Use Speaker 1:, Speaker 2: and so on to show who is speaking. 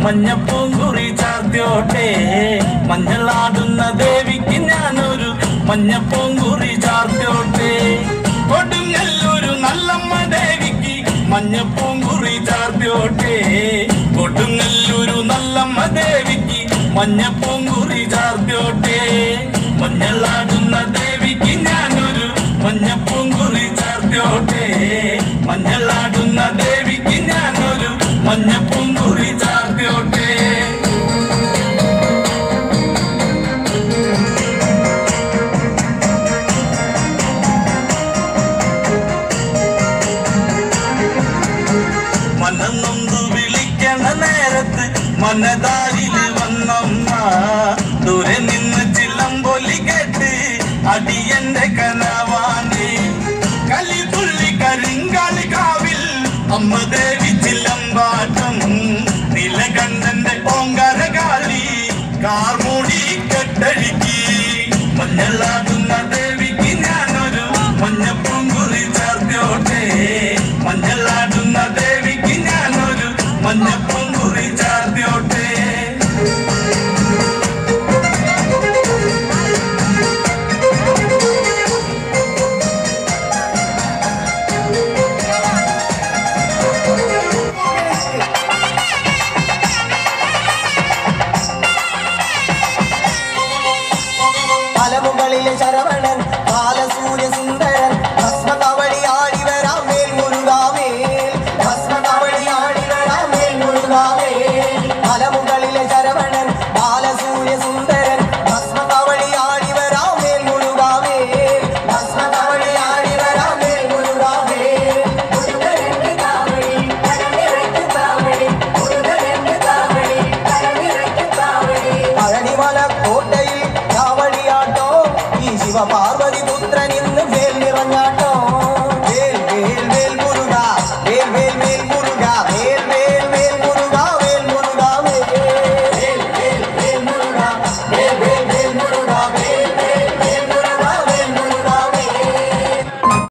Speaker 1: മഞ്ഞപ്പൂങ്കുറി ചാർത്തിയോട്ടെ മഞ്ഞളാടുന്ന ദേവിക്ക് ഞാനൊരു മഞ്ഞപ്പൂങ്കുറി ചാർത്തിയോട്ടെ കൊടുങ്ങല്ലൊരു നല്ലമ്മ ദേവിക്ക് മഞ്ഞപ്പൂങ്കുറി ചാർത്തിയോട്ടെ കൊടുങ്ങല്ലൊരു നല്ലമ്മ ദേവിക്ക് മഞ്ഞപ്പൂങ്കുറി ചാർത്തിയോട്ടെ മഞ്ഞളാടുന്ന ദേവിക്ക് ഞാനൊരു മഞ്ഞപ്പൂങ്കുറി ചാർത്തിയോട്ടെ മഞ്ഞളാടുന്ന ദേവിക്ക് ഞാനൊരു മഞ്ഞപ്പൂങ്കുറി ചാർത്തിയോട്ടെ മനന്നൊന്നു വിളിക്കണ നേരത്ത് മനതാരില് വന്നമ്മ ദൂരെ നിന്ന് ചിലമ്പൊലി കേട്ട് അടിയന്റെ കനവാണ് കലിതുള്ളി കരിങ്കാലി കാവിൽ അമ്മ ദേവി ചിലമ്പാട്ടം നീലകണ്ഠന്റെ ഓങ്കാര കാളി കാർമൂടി കെട്ടഴിക്കി മഞ്ഞളാടുന്ന ദേവിക്ക് ഞാനൊരു മഞ്ഞപ്പൂങ്കുറി ചാർത്തിയോട്ടെ മഞ്ഞളാടുന്ന ദേവിക്ക് ഞാനൊരു മഞ്ഞപ്പൂങ്കുറി ചാർത്തിയോട്ടെ
Speaker 2: മലമുകളിലെ ശരവണൻ ബാലസൂര്യ സുന്ദരൻ ഭസ്മകവടി ആടിവരാം മേൽ മുരുകാമേൽ ഭസ്മകവടി ആടിവരാം മേൽ മുരുകാമേൽ മലമുകളിലെ ശരവണൻ ബാലസൂര്യ സുന്ദരൻ ഭസ്മകവടി ആടിവരാം മേൽ മുരുകാമേൽ ഭസ്മകവടി ആടിവരാം മേൽ മുരുകാമേൽ മുരുകരന്റെ കാവടി കരനിറയ്ക്ക് കാവടി മുരുകരന്റെ കാവടി കരനിറയ്ക്ക് കാവടി പഴനിമല കോട്ടയിൽ കാവടിയാട്ടോ ഈ ശിവപാർവതി പുത്രൻ ഇന്ന് വേൽ നിറഞ്ഞാട്ടോ